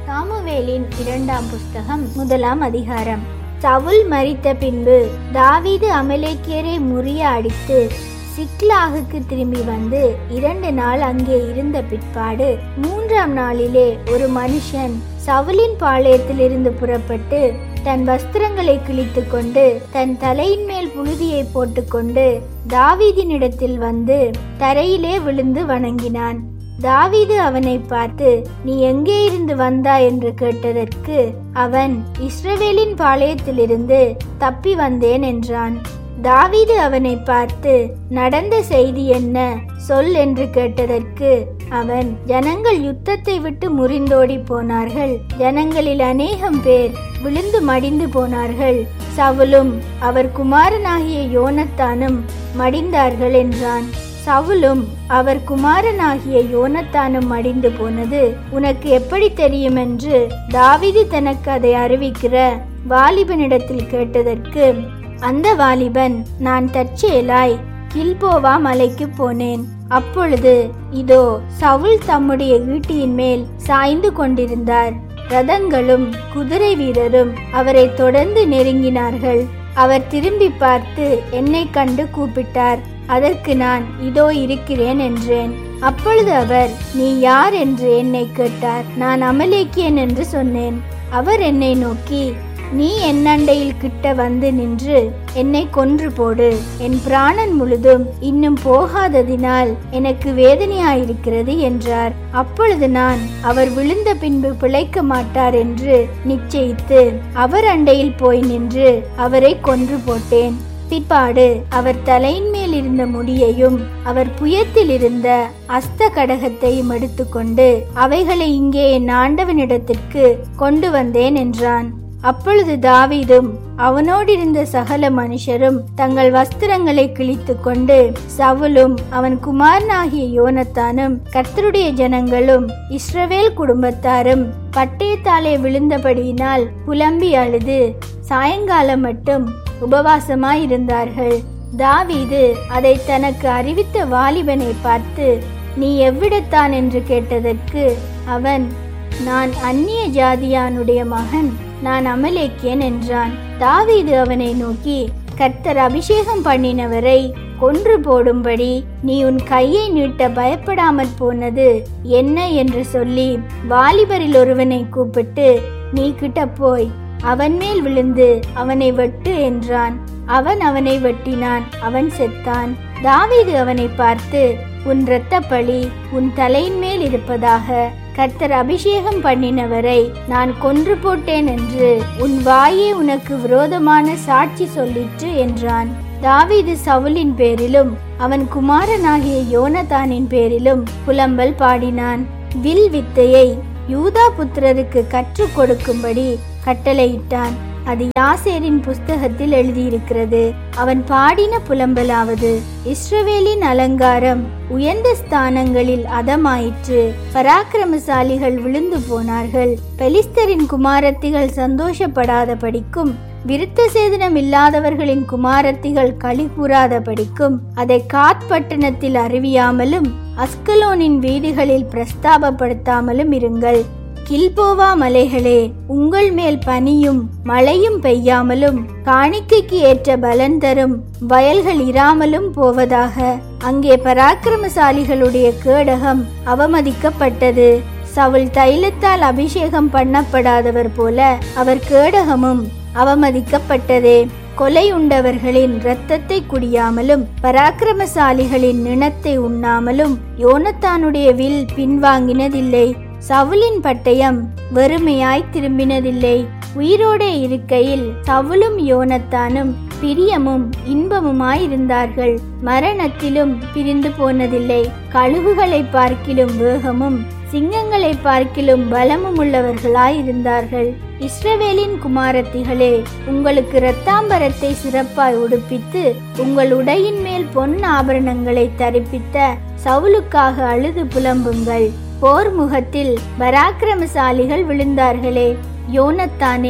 சாமுவேலின் இரண்டாம் புஸ்தகம் முதலாம் அதிகாரம் சவுல் மரித்த பின்பு தாவீது அமலேக்கியரை முறிய அடித்து சிக்லாகுக்கு திரும்பி வந்து இரண்டு நாள் அங்கே இருந்த பிற்பாடு மூன்றாம் நாளிலே ஒரு மனுஷன் சவுலின் பாளையத்திலிருந்து புறப்பட்டு தன் வஸ்திரங்களை கிழித்து கொண்டு தன் தலையின் மேல் புழுதியை போட்டுக்கொண்டு தாவீதினிடத்தில் வந்து தரையிலே விழுந்து வணங்கினான் தாவீது அவனை பார்த்து நீ எங்கே இருந்து வந்தாய் என்று கேட்டதற்கு அவன் இஸ்ரவேலின் பாளையத்திலிருந்து தப்பி வந்தேன் என்றான் தாவீது அவனை பார்த்து நடந்த செய்தி என்ன சொல் என்று கேட்டதற்கு அவன் ஜனங்கள் யுத்தத்தை விட்டு முறிந்தோடி போனார்கள் ஜனங்களில் அநேகம் பேர் விழுந்து மடிந்து போனார்கள் சவுலும் அவர் குமாரனாகிய யோனத்தானும் மடிந்தார்கள் என்றான் சவுலும் அவர் குமாரனாகிய யோனத்தானும் மடிந்து போனது உனக்கு எப்படி தெரியும் என்று தாவிது தனக்கு அதை அறிவிக்கிற வாலிபனிடத்தில் கேட்டதற்கு அந்த வாலிபன் நான் தற்செயலாய் கில்போவா மலைக்கு போனேன் அப்பொழுது இதோ சவுல் தம்முடைய ஈட்டியின் மேல் சாய்ந்து கொண்டிருந்தார் ரதங்களும் குதிரை வீரரும் அவரை தொடர்ந்து நெருங்கினார்கள் அவர் திரும்பி பார்த்து என்னை கண்டு கூப்பிட்டார் அதற்கு நான் இதோ இருக்கிறேன் என்றேன் அப்பொழுது அவர் நீ யார் என்று என்னை கேட்டார் நான் அமலேக்கியன் என்று சொன்னேன் அவர் என்னை நோக்கி நீ என் அண்டையில் கிட்ட வந்து நின்று என்னை கொன்று போடு என் பிராணன் முழுதும் இன்னும் போகாததினால் எனக்கு வேதனையாயிருக்கிறது என்றார் அப்பொழுது நான் அவர் விழுந்த பின்பு பிழைக்க மாட்டார் என்று நிச்சயித்து அவர் அண்டையில் போய் நின்று அவரை கொன்று போட்டேன் பிற்பாடு அவர் தலையின் மேல் இருந்த முடியையும் அவர் புயத்தில் இருந்த அஸ்த கடகத்தையும் எடுத்துக்கொண்டு அவைகளை இங்கே என் ஆண்டவனிடத்திற்கு கொண்டு வந்தேன் என்றான் அப்பொழுது தாவீதும் அவனோடிருந்த சகல மனுஷரும் தங்கள் வஸ்திரங்களை கிழித்து கொண்டு சவுலும் அவன் குமாரனாகிய யோனத்தானும் கர்த்தருடைய ஜனங்களும் இஸ்ரவேல் குடும்பத்தாரும் பட்டயத்தாலே விழுந்தபடியினால் புலம்பி அழுது சாயங்காலம் மட்டும் உபவாசமாயிருந்தார்கள் தாவீது அதை தனக்கு அறிவித்த வாலிபனை பார்த்து நீ எவ்விடத்தான் என்று கேட்டதற்கு அவன் நான் அந்நிய ஜாதியானுடைய மகன் நான் அமலேக்கியன் என்றான் தாவீது அவனை நோக்கி கர்த்தர் அபிஷேகம் பண்ணினவரை கொன்று போடும்படி நீ உன் கையை நீட்ட பயப்படாமற் போனது என்ன என்று சொல்லி வாலிபரில் ஒருவனை கூப்பிட்டு நீ கிட்ட போய் அவன் மேல் விழுந்து அவனை வெட்டு என்றான் அவன் அவனை வெட்டினான் அவன் செத்தான் தாவீது அவனை பார்த்து உன் இரத்த பழி உன் தலையின் மேல் இருப்பதாக கர்த்தர் அபிஷேகம் பண்ணினவரை நான் கொன்று போட்டேன் என்று உன் வாயே உனக்கு விரோதமான சாட்சி சொல்லிற்று என்றான் தாவீது சவுலின் பேரிலும் அவன் குமாரனாகிய யோனதானின் பேரிலும் புலம்பல் பாடினான் வில் வித்தையை யூதா புத்திரருக்கு கற்றுக் கொடுக்கும்படி கட்டளையிட்டான் அது யாசேரின் புஸ்தகத்தில் எழுதியிருக்கிறது அவன் பாடின புலம்பலாவது இஸ்ரவேலின் அலங்காரம் உயர்ந்த ஸ்தானங்களில் அதமாயிற்று பராக்கிரமசாலிகள் விழுந்து போனார்கள் பெலிஸ்தரின் குமாரத்திகள் சந்தோஷப்படாத படிக்கும் விருத்த சேதனம் இல்லாதவர்களின் குமாரத்திகள் களி கூறாத படிக்கும் அதை காத்பட்டணத்தில் அறிவியாமலும் அஸ்கலோனின் வீதிகளில் பிரஸ்தாபப்படுத்தாமலும் இருங்கள் கில்போவா மலைகளே உங்கள் மேல் பனியும் மழையும் பெய்யாமலும் காணிக்கைக்கு ஏற்ற பலன் தரும் வயல்கள் இராமலும் போவதாக அங்கே பராக்கிரமசாலிகளுடைய கேடகம் அவமதிக்கப்பட்டது சவுல் தைலத்தால் அபிஷேகம் பண்ணப்படாதவர் போல அவர் கேடகமும் அவமதிக்கப்பட்டதே கொலை உண்டவர்களின் இரத்தத்தை குடியாமலும் பராக்கிரமசாலிகளின் நினத்தை உண்ணாமலும் யோனத்தானுடைய வில் பின்வாங்கினதில்லை சவுலின் பட்டயம் வெறுமையாய் திரும்பினதில்லை உயிரோடே இருக்கையில் சவுலும் யோனத்தானும் பிரியமும் இன்பமுமாயிருந்தார்கள் மரணத்திலும் பிரிந்து போனதில்லை கழுகுகளை பார்க்கிலும் வேகமும் சிங்கங்களை பார்க்கிலும் பலமும் உள்ளவர்களாயிருந்தார்கள் இஸ்ரவேலின் குமாரத்திகளே உங்களுக்கு இரத்தாம்பரத்தை சிறப்பாய் உடுப்பித்து உங்கள் உடையின் மேல் பொன் ஆபரணங்களை தரிப்பித்த சவுலுக்காக அழுது புலம்புங்கள் போர் முகத்தில் பராக்கிரமசாலிகள் விழுந்தார்களே யோனத்தானே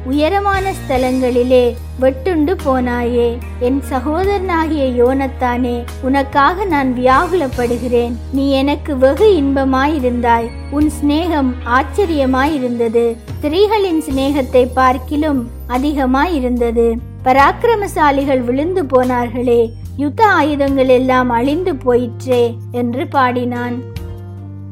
உயரமான ஸ்தலங்களிலே வெட்டுண்டு போனாயே என் சகோதரனாகிய யோனத்தானே உனக்காக நான் வியாகுலப்படுகிறேன் நீ எனக்கு வெகு இன்பமாயிருந்தாய் உன் சிநேகம் ஆச்சரியமாயிருந்தது ஸ்திரீகளின் சிநேகத்தை பார்க்கிலும் அதிகமாயிருந்தது பராக்கிரமசாலிகள் விழுந்து போனார்களே யுத்த ஆயுதங்கள் எல்லாம் அழிந்து போயிற்றே என்று பாடினான்